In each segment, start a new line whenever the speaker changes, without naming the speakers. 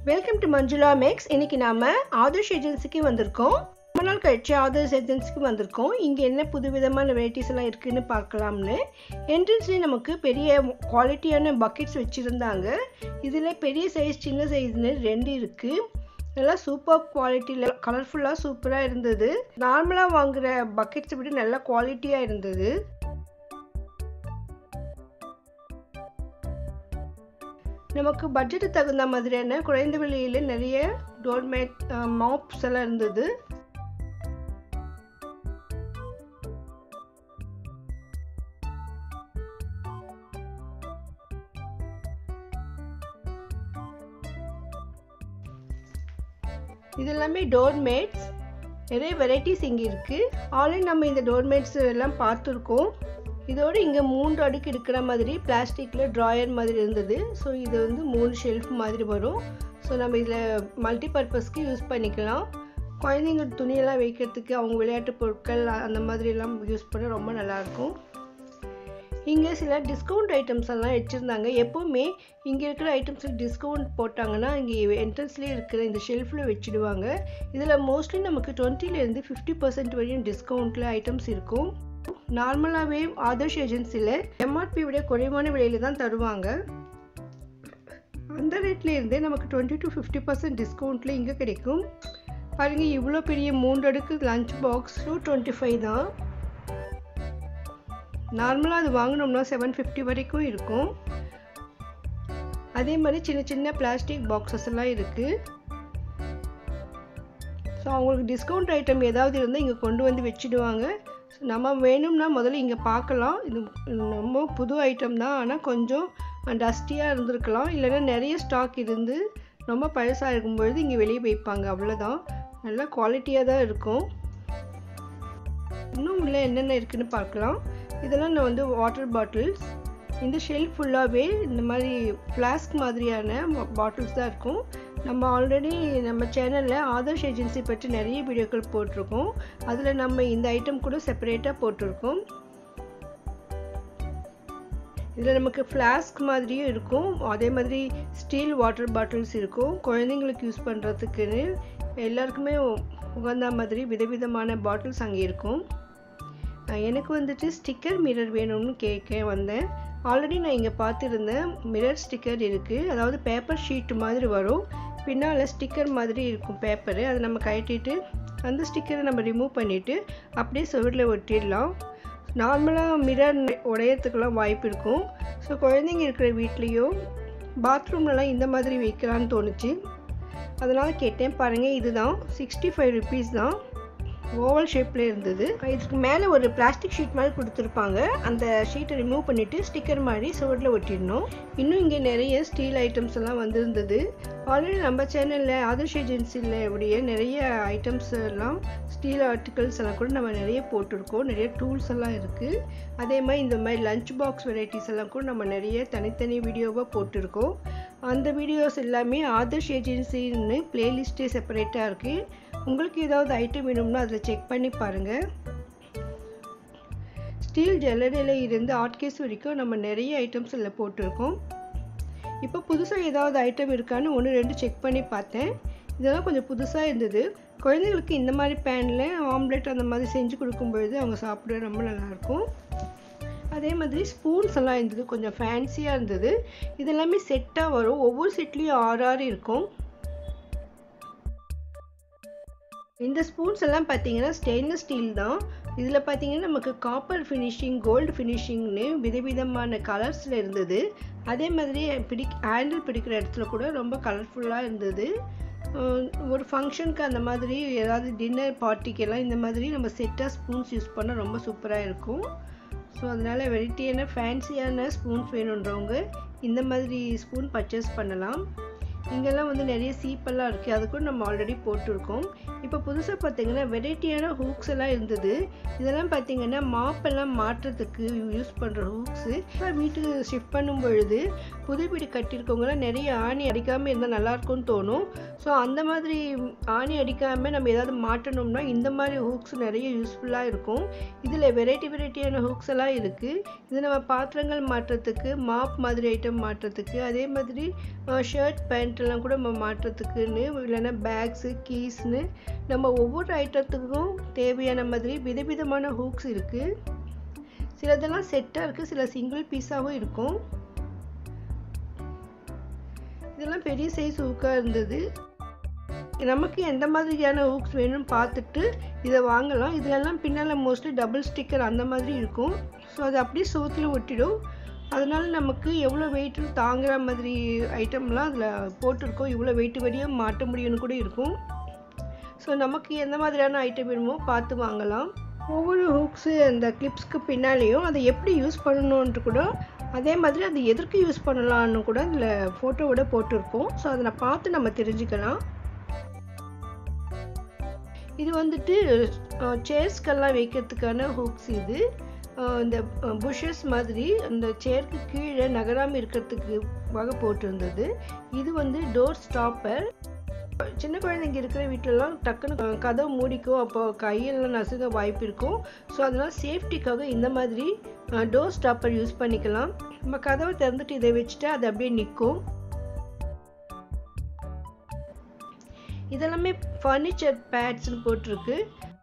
welcome to Manjula maths இன்னைக்கு நாம ஆதர்ஷ் ஏஜென்சிக்கு வந்திருக்கோம் ரொம்ப நாள் கழிச்சு ஆதர்ஷ் ஏஜென்சிக்கு வந்திருக்கோம் இங்கே என்ன புது விதமான வெரைட்டிஸ் எல்லாம் இருக்குன்னு பார்க்கலாம்னு என்ட்ரன்ஸ்லேயே நமக்கு பெரிய குவாலிட்டியான பக்கெட்ஸ் வச்சுருந்தாங்க இதில் பெரிய சைஸ் சின்ன சைஸ்னு ரெண்டு இருக்குது நல்லா சூப்பர் குவாலிட்டியில் கலர்ஃபுல்லாக சூப்பராக இருந்தது நார்மலாக வாங்குகிற பக்கெட்ஸை விட நல்லா குவாலிட்டியாக இருந்தது நமக்கு பட்ஜெட்டு தகுந்த மாதிரியான குறைந்த விலையில் நிறைய டோர்மேட் மாப்ஸ் எல்லாம் இருந்தது இது எல்லாமே டோர்மேட்ஸ் நிறைய வெரைட்டிஸ் இங்கே இருக்குது ஆல்ரெடி நம்ம இந்த டோர்மேட்ஸ் எல்லாம் பார்த்துருக்கோம் இதோடு இங்கே மூன்று அடுக்கு இருக்கிற மாதிரி பிளாஸ்டிக்கில் ட்ராயர் மாதிரி இருந்தது ஸோ இது வந்து மூணு ஷெல்ஃப் மாதிரி வரும் ஸோ நம்ம இதில் மல்டி பர்பஸ்க்கு யூஸ் பண்ணிக்கலாம் குழந்தைங்க துணியெல்லாம் வைக்கிறதுக்கு அவங்க விளையாட்டு பொருட்கள் அந்த மாதிரிலாம் யூஸ் பண்ண ரொம்ப நல்லாயிருக்கும் இங்கே சில டிஸ்கவுண்ட் ஐட்டம்ஸ் எல்லாம் வச்சுருந்தாங்க எப்போவுமே இங்கே இருக்கிற ஐட்டம்ஸில் டிஸ்கவுண்ட் போட்டாங்கன்னா இங்கே என்ட்ரன்ஸ்லேயே இருக்கிற இந்த ஷெல்ஃபில் வச்சுடுவாங்க இதில் மோஸ்ட்லி நமக்கு டுவெண்ட்டிலேருந்து ஃபிஃப்டி பர்சன்ட் வரையும் டிஸ்கவுண்ட்டில் ஐட்டம்ஸ் இருக்கும் நார்மலாகவே ஆதர்ஷ் ஏஜென்சியில் எம்ஆர்பி விட குறைவான விலையில் தான் தருவாங்க அந்த ரேட்லேருந்தே நமக்கு டுவெண்ட்டி டு ஃபிஃப்டி பர்சன்ட் டிஸ்கவுண்ட்டில் இங்கே கிடைக்கும் பாருங்கள் இவ்வளோ பெரிய மூன்று அடுக்கு lunch box two twenty five தான் நார்மலாக அது வாங்கினோம்னா செவன் ஃபிஃப்டி வரைக்கும் இருக்கும் அதே மாதிரி சின்ன சின்ன பிளாஸ்டிக் பாக்ஸஸ் எல்லாம் இருக்குது ஸோ அவங்களுக்கு டிஸ்கவுண்ட் ஐட்டம் ஏதாவது இருந்தால் இங்கே கொண்டு வந்து வச்சுடுவாங்க நம்ம வேணும்னா முதல்ல இங்கே பார்க்கலாம் இது ரொம்ப புது ஐட்டம் தான் ஆனால் கொஞ்சம் டஸ்டியாக இருந்திருக்கலாம் இல்லைன்னா நிறைய ஸ்டாக் இருந்து ரொம்ப பழசாக இருக்கும்பொழுது இங்கே வெளியே வைப்பாங்க அவ்வளோதான் நல்லா குவாலிட்டியாக தான் இருக்கும் இன்னும் உள்ள என்னென்ன இருக்குதுன்னு பார்க்கலாம் இதெல்லாம் நான் வந்து வாட்டர் பாட்டில்ஸ் இந்த ஷெல்ஃப் ஃபுல்லாகவே இந்த மாதிரி ஃப்ளாஸ்க் மாதிரியான பாட்டில்ஸ் தான் இருக்கும் நம்ம ஆல்ரெடி நம்ம சேனலில் ஆதர்ஷ் ஏஜென்சி பற்றி நிறைய வீடியோக்கள் போட்டிருக்கோம் அதில் நம்ம இந்த ஐட்டம் கூட செப்பரேட்டாக போட்டிருக்கோம் இதில் நமக்கு ஃப்ளாஸ்க் மாதிரியும் இருக்கும் அதே மாதிரி ஸ்டீல் வாட்டர் பாட்டில்ஸ் இருக்கும் குழந்தைங்களுக்கு யூஸ் பண்ணுறதுக்குன்னு எல்லாருக்குமே உகந்த மாதிரி விதவிதமான பாட்டில்ஸ் அங்கே இருக்கும் எனக்கு வந்துட்டு ஸ்டிக்கர் மிரர் வேணும்னு கேட்க வந்தேன் ஆல்ரெடி நான் இங்கே பார்த்துருந்தேன் மிரர் ஸ்டிக்கர் இருக்குது அதாவது பேப்பர் ஷீட் மாதிரி வரும் பின்னால் ஸ்டிக்கர் மாதிரி இருக்கும் பேப்பரு அதை நம்ம கட்டிட்டு அந்த ஸ்டிக்கரை நம்ம ரிமூவ் பண்ணிவிட்டு அப்படியே சுவரில் ஒட்டிடலாம் நார்மலாக மிரர் உடையத்துக்கெல்லாம் வாய்ப்பு இருக்கும் ஸோ குழந்தைங்க இருக்கிற வீட்லேயும் பாத்ரூம்லலாம் இந்த மாதிரி வைக்கலான்னு தோணுச்சு அதனால் கேட்டேன் பாருங்கள் இதுதான் சிக்ஸ்டி ஃபைவ் ருபீஸ் தான் ஓவல் ஷேப்பில் இருந்தது இதுக்கு மேலே ஒரு பிளாஸ்டிக் ஷீட் மாதிரி கொடுத்துருப்பாங்க அந்த ஷீட்டை ரிமூவ் பண்ணிவிட்டு ஸ்டிக்கர் மாதிரி சுவரில் ஒட்டிடணும் இன்னும் இங்கே நிறைய ஸ்டீல் ஐட்டம்ஸ் எல்லாம் வந்திருந்தது ஆல்ரெடி நம்ம சேனலில் ஆதர்ஷ் ஏஜென்சியில் உடைய நிறைய ஐட்டம்ஸ் எல்லாம் ஸ்டீல் ஆர்டிகல்ஸ் எல்லாம் கூட நம்ம நிறைய போட்டிருக்கோம் நிறைய டூல்ஸ் எல்லாம் இருக்குது அதே மாதிரி இந்த மாதிரி லஞ்ச் பாக்ஸ் வெரைட்டிஸ் எல்லாம் கூட நம்ம நிறைய தனித்தனி வீடியோவாக போட்டிருக்கோம் அந்த வீடியோஸ் எல்லாமே ஆதர்ஷ் ஏஜென்சின்னு பிளேலிஸ்ட்டே செப்பரேட்டாக இருக்குது உங்களுக்கு ஏதாவது ஐட்டம் வேணும்னா அதில் செக் பண்ணி பாருங்கள் ஸ்டீல் ஜல்லடையில் இருந்து ஆர்ட் கேஸ் வரைக்கும் நம்ம நிறைய ஐட்டம்ஸ் இதில் போட்டிருக்கோம் இப்போ புதுசாக ஏதாவது ஐட்டம் இருக்கான்னு ஒன்று ரெண்டு செக் பண்ணி பார்த்தேன் இதெல்லாம் கொஞ்சம் புதுசாக இருந்தது குழந்தைங்களுக்கு இந்த மாதிரி பேனில் ஆம்லெட் அந்த மாதிரி செஞ்சு கொடுக்கும்பொழுது அவங்க சாப்பிட ரொம்ப நல்லாயிருக்கும் அதே மாதிரி ஸ்பூன்ஸ் எல்லாம் இருந்தது கொஞ்சம் ஃபேன்சியாக இருந்தது இதெல்லாமே செட்டாக வரும் ஒவ்வொரு செட்லேயும் ஆறு ஆறு இருக்கும் இந்த ஸ்பூன்ஸ் எல்லாம் பார்த்தீங்கன்னா ஸ்டெயின்லெஸ் ஸ்டீல் தான் இதில் பார்த்தீங்கன்னா நமக்கு காப்பர் ஃபினிஷிங் கோல்டு ஃபினிஷிங்னு விதவிதமான கலர்ஸில் இருந்தது அதே மாதிரி பிடி ஹேண்டில் பிடிக்கிற இடத்துல கூட ரொம்ப கலர்ஃபுல்லாக இருந்தது ஒரு ஃபங்க்ஷனுக்கு அந்த மாதிரி ஏதாவது டின்னர் பார்ட்டிக்கெல்லாம் இந்த மாதிரி நம்ம செட்டாக ஸ்பூன்ஸ் யூஸ் பண்ணால் ரொம்ப சூப்பராக இருக்கும் ஸோ அதனால் வெரைட்டியான ஃபேன்சியான ஸ்பூன்ஸ் வேணுன்றவங்க இந்த மாதிரி ஸ்பூன் பர்ச்சேஸ் பண்ணலாம் இங்கெல்லாம் வந்து நிறைய சீப்பெல்லாம் இருக்குது அது கூட நம்ம ஆல்ரெடி போட்டிருக்கோம் இப்போ புதுசாக பார்த்தீங்கன்னா வெரைட்டியான ஹூக்ஸ் எல்லாம் இருந்தது இதெல்லாம் பார்த்தீங்கன்னா மாப்பெல்லாம் மாட்டுறதுக்கு யூஸ் பண்ணுற ஹூக்ஸு வீட்டுக்கு ஷிஃப்ட் பண்ணும் பொழுது புது வீடு கட்டியிருக்கவங்களாம் நிறைய ஆணி அடிக்காமல் இருந்தால் நல்லாயிருக்கும்னு தோணும் ஸோ அந்த மாதிரி ஆணி அடிக்காமல் நம்ம ஏதாவது மாட்டணும்னா இந்த மாதிரி ஹூக்ஸ் நிறைய யூஸ்ஃபுல்லாக இருக்கும் இதில் வெரைட்டி வெரைட்டியான ஹூக்ஸ் எல்லாம் இருக்குது இது நம்ம பாத்திரங்கள் மாட்டுறதுக்கு மாப் மாதிரி ஐட்டம் மாட்டுறதுக்கு அதே மாதிரி ஷர்ட் பேண்ட் எல்லாம் கூட நம்ம மாட்டுறதுக்குன்னு இல்லைன்னா பேக்ஸு கீஸ்னு நம்ம ஒவ்வொரு ஐட்டத்துக்கும் தேவையான மாதிரி விதவிதமான ஹூக்ஸ் இருக்குது சிலதெல்லாம் செட்டாக இருக்குது சில சிங்கிள் பீஸாகவும் இருக்கும் இதெல்லாம் பெரிய சைஸ் ஹூக்காக இருந்தது நமக்கு எந்த மாதிரியான ஹூக்ஸ் வேணும்னு பார்த்துட்டு இதை வாங்கலாம் இதிலெல்லாம் பின்னால் மோஸ்ட்லி டபுள் ஸ்டிக்கர் அந்த மாதிரி இருக்கும் ஸோ அது அப்படியே சோத்தில் ஒட்டிடும் அதனால நமக்கு எவ்வளோ வெயிட் தாங்குற மாதிரி ஐட்டம்லாம் அதில் போட்டிருக்கோம் இவ்வளோ வெயிட் வரையும் மாட்ட முடியும்னு கூட இருக்கும் ஸோ நமக்கு எந்த மாதிரியான ஐட்டம் வேணுமோ பார்த்து வாங்கலாம் ஒவ்வொரு ஹூக்ஸு அந்த கிளிப்ஸ்க்கு பின்னாலேயும் அதை எப்படி யூஸ் பண்ணணுன்ட்டு கூட அதே மாதிரி அதை எதற்கு யூஸ் பண்ணலான்னு கூட அதில் ஃபோட்டோவோட போட்டிருக்கோம் ஸோ அதை நான் பார்த்து நம்ம தெரிஞ்சுக்கலாம் இது வந்துட்டு சேர்ஸ்க்கெல்லாம் வைக்கிறதுக்கான ஹூக்ஸ் இது இந்த புஷஸ் மாதிரி அந்த சேருக்கு கீழே நகராமல் இருக்கிறதுக்கு வகை போட்டிருந்தது இது வந்து டோர் ஸ்டாப்பர் சின்ன குழந்தைங்க இருக்கிற வீட்டிலலாம் டக்குன்னு கதவை மூடிக்கோ அப்போ கையெல்லாம் நசுங்க வாய்ப்பு இருக்கும் ஸோ அதனால் சேஃப்டிக்காக இந்த மாதிரி டோர் ஸ்டாப்பர் யூஸ் பண்ணிக்கலாம் நம்ம கதவை திறந்துட்டு இதை வச்சுட்டு அது அப்படியே நிற்கும் இதெல்லாமே ஃபர்னிச்சர் பேட்ஸ்னு போட்டிருக்கு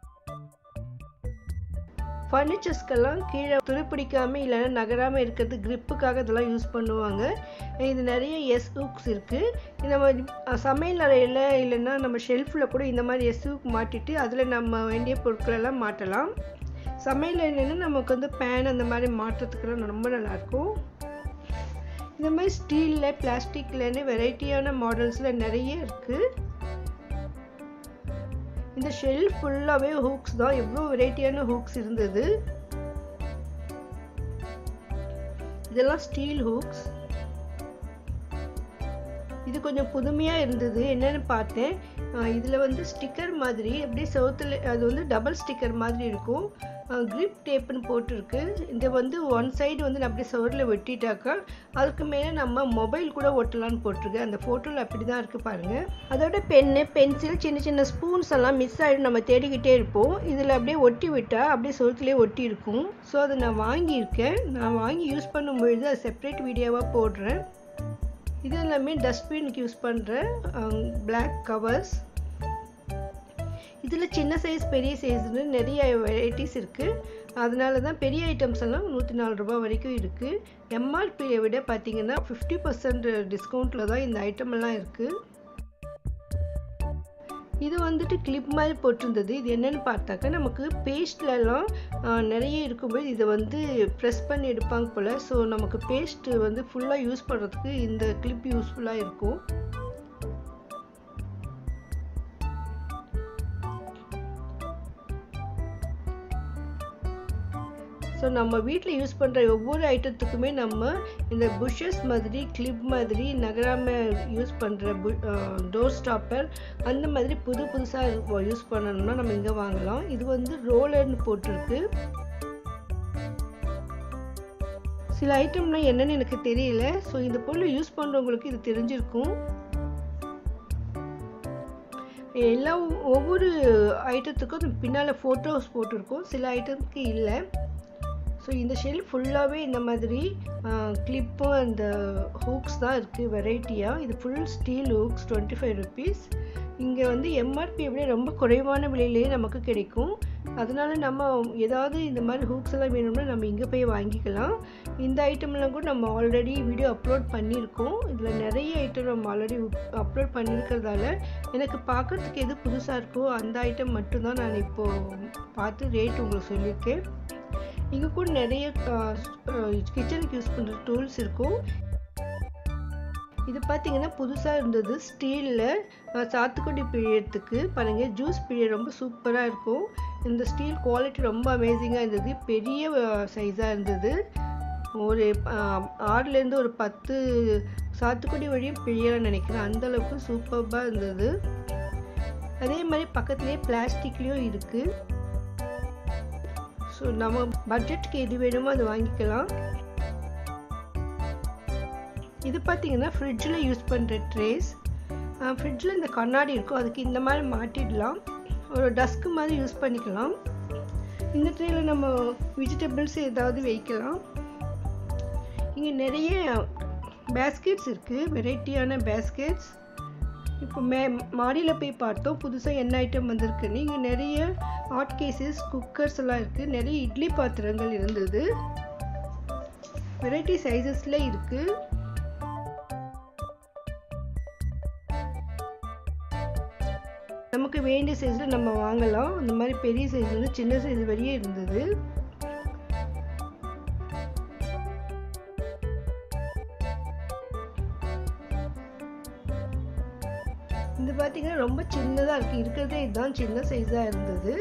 ஃபர்னிச்சர்ஸ்க்கெல்லாம் கீழே துருப்பிடிக்காமல் இல்லைன்னா நகராமல் இருக்கிறது கிரிப்புக்காக இதெல்லாம் யூஸ் பண்ணுவாங்க இது நிறைய எஸ் ஹூக்ஸ் இருக்குது நம்ம சமையல் அறையில் இல்லைன்னா நம்ம ஷெல்ஃபில் கூட இந்த மாதிரி எஸ் ஹூக் மாட்டிட்டு அதில் நம்ம வேண்டிய பொருட்களெல்லாம் மாட்டலாம் சமையல் அறையிலன்னா நமக்கு வந்து பேன் அந்த மாதிரி மாட்டுறதுக்கெல்லாம் ரொம்ப நல்லாயிருக்கும் இந்த மாதிரி ஸ்டீலில் பிளாஸ்டிக்லன்னு வெரைட்டியான மாடல்ஸில் நிறைய இருக்குது இந்த ஷெல்ஃப் ஃபுல்லாகவே ஹூக்ஸ் தான் எவ்வளோ வெரைட்டியான ஹூக்ஸ் இருந்தது இதெல்லாம் ஸ்டீல் ஹூக்ஸ் இது கொஞ்சம் புதுமையாக இருந்தது என்னென்னு பார்த்தேன் இதில் வந்து ஸ்டிக்கர் மாதிரி அப்படியே செவத்தில் அது வந்து டபுள் ஸ்டிக்கர் மாதிரி இருக்கும் கிரிப் டேப்புன்னு போட்டிருக்கு இந்த வந்து ஒன் சைடு வந்து நான் அப்படியே சுவரில் வெட்டிட்டாக்கா அதுக்கு மேலே நம்ம மொபைல் கூட ஒட்டலான்னு போட்டிருக்கு அந்த ஃபோட்டோவில் அப்படி தான் இருக்குது பாருங்கள் அதோட பென்னு பென்சில் சின்ன சின்ன ஸ்பூன்ஸ் எல்லாம் மிஸ் ஆகிடும் நம்ம தேடிக்கிட்டே இருப்போம் இதில் அப்படியே ஒட்டி விட்டால் அப்படியே சுவத்துலேயே ஒட்டி இருக்கும் ஸோ அதை நான் வாங்கியிருக்கேன் நான் வாங்கி யூஸ் பண்ணும்பொழுது அது செப்பரேட் வீடியோவாக போடுறேன் இது எல்லாமே டஸ்ட்பினுக்கு யூஸ் பண்ணுற பிளாக் கவர்ஸ் இதில் சின்ன சைஸ் பெரிய சைஸ்னு நிறைய வெரைட்டிஸ் இருக்குது அதனால தான் பெரிய ஐட்டம்ஸ் எல்லாம் நூற்றி நாலு ரூபா வரைக்கும் இருக்குது எம்ஆர்பியை விட பார்த்தீங்கன்னா ஃபிஃப்டி பர்சன்ட் டிஸ்கவுண்ட்டில் தான் இந்த ஐட்டம் எல்லாம் இருக்குது இது வந்துட்டு கிளிப் மாதிரி போட்டிருந்தது இது என்னென்னு பார்த்தாக்கா நமக்கு பேஸ்ட்லலாம் நிறைய இருக்கும்போது இதை வந்து ப்ரெஸ் பண்ணி எடுப்பாங்க போல் ஸோ நமக்கு பேஸ்ட்டு வந்து ஃபுல்லாக யூஸ் பண்ணுறதுக்கு இந்த கிளிப் யூஸ்ஃபுல்லாக இருக்கும் ஸோ நம்ம வீட்டில் யூஸ் பண்ணுற ஒவ்வொரு ஐட்டத்துக்குமே நம்ம இந்த புஷஸ் மாதிரி கிளிப் மாதிரி நகராமல் யூஸ் பண்ணுற பு டோர் ஸ்டாப்பர் அந்த மாதிரி புது புதுசாக யூஸ் பண்ணணும்னா நம்ம இங்கே வாங்கலாம் இது வந்து ரோலர்னு போட்டிருக்கு சில ஐட்டம்னா என்னன்னு எனக்கு தெரியல ஸோ இந்த பொருள் யூஸ் பண்ணுறவங்களுக்கு இது தெரிஞ்சிருக்கும் எல்லா ஒவ்வொரு ஐட்டத்துக்கும் பின்னால் ஃபோட்டோஸ் போட்டிருக்கோம் சில ஐட்டத்துக்கு இல்லை ஸோ இந்த ஷெல்ஃப் ஃபுல்லாகவே இந்த மாதிரி கிளிப்பு அந்த ஹூக்ஸ் தான் இருக்குது வெரைட்டியாக இது full steel hooks twenty five rupees இங்கே வந்து எம்ஆர்பி விட ரொம்ப குறைவான விலையிலேயே நமக்கு கிடைக்கும் அதனால நம்ம ஏதாவது இந்த மாதிரி ஹூக்ஸ் எல்லாம் வேணும்னா நம்ம இங்கே போய் வாங்கிக்கலாம் இந்த ஐட்டம்லாம் கூட நம்ம ஆல்ரெடி வீடியோ அப்லோட் பண்ணியிருக்கோம் இதில் நிறைய ஐட்டம் நம்ம ஆல்ரெடி அப்லோட் பண்ணியிருக்கிறதால எனக்கு பார்க்குறதுக்கு எது புதுசாக இருக்கோ அந்த ஐட்டம் மட்டும்தான் நான் இப்போது பார்த்து ரேட் உங்களுக்கு சொல்லியிருக்கேன் இங்கே கூட நிறைய கிச்சனுக்கு யூஸ் பண்ணுற டூல்ஸ் இருக்கும் இது பார்த்தீங்கன்னா புதுசாக இருந்தது ஸ்டீலில் சாத்துக்குடி பிழியறதுக்கு பாருங்கள் ஜூஸ் பிழிய ரொம்ப சூப்பராக இருக்கும் இந்த ஸ்டீல் குவாலிட்டி ரொம்ப அமேசிங்காக இருந்தது பெரிய சைஸாக இருந்தது ஒரு ஆறுலேருந்து ஒரு பத்து சாத்துக்குடி வழியும் பிழியலாம் நினைக்கிறேன் அந்தளவுக்கு சூப்பராக இருந்தது அதே மாதிரி பக்கத்துலேயே பிளாஸ்டிக்லேயும் இருக்குது ஸோ நம்ம பட்ஜெட்டுக்கு எது வேணுமோ அது வாங்கிக்கலாம் இது பார்த்தீங்கன்னா ஃப்ரிட்ஜில் யூஸ் பண்ணுற ட்ரேஸ் ஃப்ரிட்ஜில் இந்த கண்ணாடி இருக்கும் அதுக்கு இந்த மாதிரி மாட்டிடலாம் ஒரு டஸ்க்கு மாதிரி யூஸ் பண்ணிக்கலாம் இந்த ட்ரேயில் நம்ம வெஜிடபிள்ஸ் ஏதாவது வைக்கலாம் இங்கே நிறைய பேஸ்கெட்ஸ் இருக்குது வெரைட்டியான பேஸ்கெட்ஸ் இப்போ மே மாடியில் போய் பார்த்தோம் புதுசாக என்ன ஐட்டம் வந்திருக்குன்னு இங்கே நிறைய ஹாட் கேசஸ் குக்கர்ஸ் எல்லாம் இருக்குது நிறைய இட்லி பாத்திரங்கள் இருந்தது வெரைட்டி சைஸஸில் இருக்குது நமக்கு வேண்டிய சைஸில் நம்ம வாங்கலாம் இந்த மாதிரி பெரிய சைஸ்லேருந்து சின்ன சைஸ் வரையே இருந்தது இது பார்த்தீங்கன்னா ரொம்ப சின்னதாக இருக்குது இருக்கிறதே இதுதான் சின்ன சைஸாக இருந்தது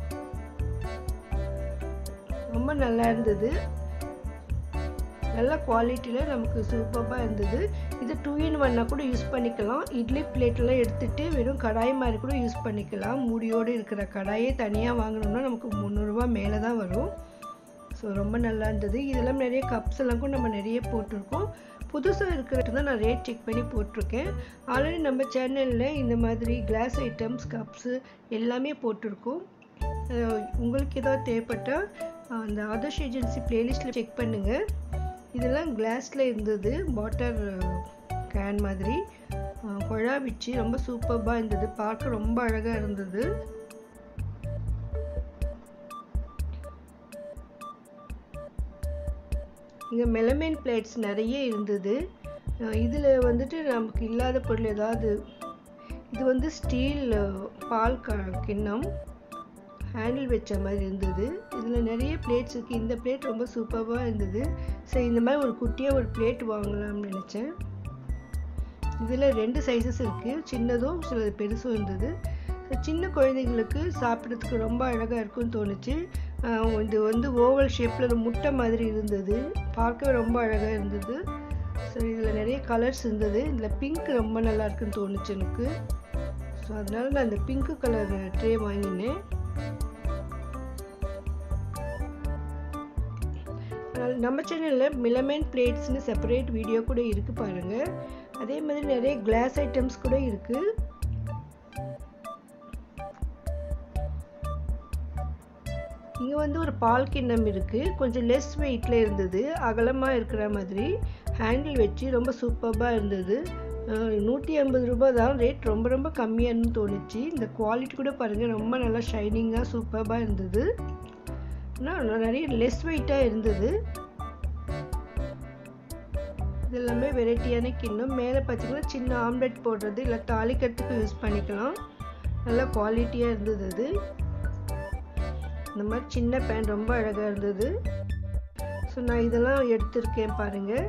ரொம்ப நல்லா இருந்தது நல்ல குவாலிட்டியில் நமக்கு சூப்பராக இருந்தது இது டூ இன் ஒன்னாக கூட யூஸ் பண்ணிக்கலாம் இட்லி பிளேட்லாம் எடுத்துகிட்டு வெறும் கடாய் மாதிரி கூட யூஸ் பண்ணிக்கலாம் மூடியோடு இருக்கிற கடாயே தனியாக வாங்கினோம்னா நமக்கு முந்நூறுரூவா மேலே தான் வரும் ஸோ ரொம்ப நல்லா இருந்தது இதெல்லாம் நிறைய கப்ஸ் எல்லாம் கூட நம்ம நிறைய போட்டிருக்கோம் புதுசாக இருக்கிறது தான் நான் ரேட் செக் பண்ணி போட்டிருக்கேன் ஆல்ரெடி நம்ம சேனலில் இந்த மாதிரி கிளாஸ் ஐட்டம்ஸ் கப்ஸு எல்லாமே போட்டிருக்கோம் உங்களுக்கு ஏதாவது தேவைப்பட்டால் அந்த ஆதர்ஷ் ஏஜென்சி பிளேலிஸ்ட்டில் செக் பண்ணுங்கள் இதெல்லாம் கிளாஸில் இருந்தது வாட்டர் கேன் மாதிரி குழா வச்சு ரொம்ப சூப்பராக இருந்தது பார்க்க ரொம்ப அழகாக இருந்தது இங்கே மெலமைன் பிளேட்ஸ் நிறைய இருந்தது இதில் வந்துட்டு நமக்கு இல்லாத பொருள் ஏதாவது இது வந்து ஸ்டீல் பால் க கிண்ணம் ஹேண்டில் வச்ச மாதிரி இருந்தது இதில் நிறைய பிளேட்ஸ் இருக்குது இந்த பிளேட் ரொம்ப சூப்பராக இருந்தது சரி இந்த மாதிரி ஒரு குட்டியாக ஒரு பிளேட் வாங்கலாம்னு நினச்சேன் இதில் ரெண்டு சைஸஸ் இருக்குது சின்னதும் சிலது பெருசும் இருந்தது சின்ன குழந்தைங்களுக்கு சாப்பிட்றதுக்கு ரொம்ப அழகாக இருக்கும்னு தோணுச்சு இது வந்து ஓவல் ஷேப்பில் ஒரு முட்டை மாதிரி இருந்தது பார்க்கவே ரொம்ப அழகாக இருந்தது ஸோ இதில் நிறைய கலர்ஸ் இருந்தது இதில் பிங்க் ரொம்ப நல்லா இருக்குன்னு தோணுச்சு எனக்கு ஸோ அதனால நான் இந்த பிங்க் கலர் ட்ரே வாங்கினேன் நம்ம சேனலில் மிலமைன் பிளேட்ஸ்னு செப்பரேட் வீடியோ கூட இருக்குது பாருங்கள் அதே மாதிரி நிறைய கிளாஸ் ஐட்டம்ஸ் கூட இருக்குது இங்கே வந்து ஒரு பால் கிண்ணம் இருக்குது கொஞ்சம் லெஸ் வெயிட்டில் இருந்தது அகலமாக இருக்கிற மாதிரி ஹேண்டில் வச்சு ரொம்ப சூப்பராக இருந்தது நூற்றி ஐம்பது ரூபா தான் ரேட் ரொம்ப ரொம்ப கம்மியானு தோணுச்சு இந்த குவாலிட்டி கூட பாருங்கள் ரொம்ப நல்லா ஷைனிங்காக சூப்பராக இருந்தது ஆனால் நிறைய லெஸ் வெயிட்டாக இருந்தது இது எல்லாமே வெரைட்டியான கிண்ணம் மேலே பார்த்தீங்கன்னா சின்ன ஆம்லெட் போடுறது இல்லை தாளிக்கட்டுக்கு யூஸ் பண்ணிக்கலாம் நல்லா குவாலிட்டியாக இருந்தது அது இந்த மாதிரி சின்ன பேன் ரொம்ப அழகாக இருந்தது ஸோ நான் இதெல்லாம் எடுத்திருக்கேன் பாருங்கள்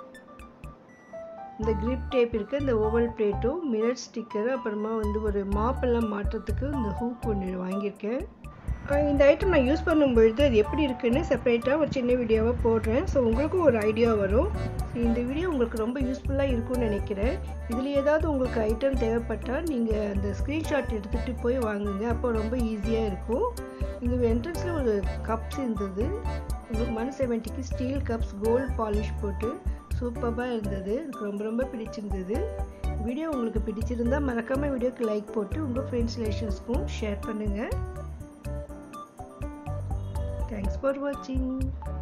இந்த கிரிப் டேப் இருக்குது இந்த ஓவல் பிளேட்டும் மிரர் ஸ்டிக்கர் அப்புறமா வந்து ஒரு மாப்பெல்லாம் மாட்டுறதுக்கு இந்த ஹூக் ஒன்று வாங்கியிருக்கேன் இந்த ஐட்டம் நான் யூஸ் பண்ணும்பொழுது அது எப்படி இருக்குன்னு செப்பரேட்டாக ஒரு சின்ன வீடியோவாக போடுறேன் ஸோ உங்களுக்கும் ஒரு ஐடியா வரும் இந்த வீடியோ உங்களுக்கு ரொம்ப யூஸ்ஃபுல்லாக இருக்கும்னு நினைக்கிறேன் இதில் ஏதாவது உங்களுக்கு ஐட்டம் தேவைப்பட்டால் நீங்கள் அந்த ஸ்க்ரீன்ஷாட் எடுத்துகிட்டு போய் வாங்குங்க அப்போ ரொம்ப ஈஸியாக இருக்கும் இங்கே என்ட்ரன்ஸில் ஒரு கப்ஸ் இருந்தது ஒன் செவன்ட்டிக்கு ஸ்டீல் கப்ஸ் கோல்ட் பாலிஷ் போட்டு சூப்பராக இருந்தது எனக்கு ரொம்ப ரொம்ப பிடிச்சிருந்தது வீடியோ உங்களுக்கு பிடிச்சிருந்தால் மறக்காமல் வீடியோக்கு லைக் போட்டு உங்கள் ஃப்ரெண்ட்ஸ் ரிலேஷன்ஸ்க்கும் ஷேர் பண்ணுங்கள் தேங்க்ஸ் ஃபார் வாட்சிங்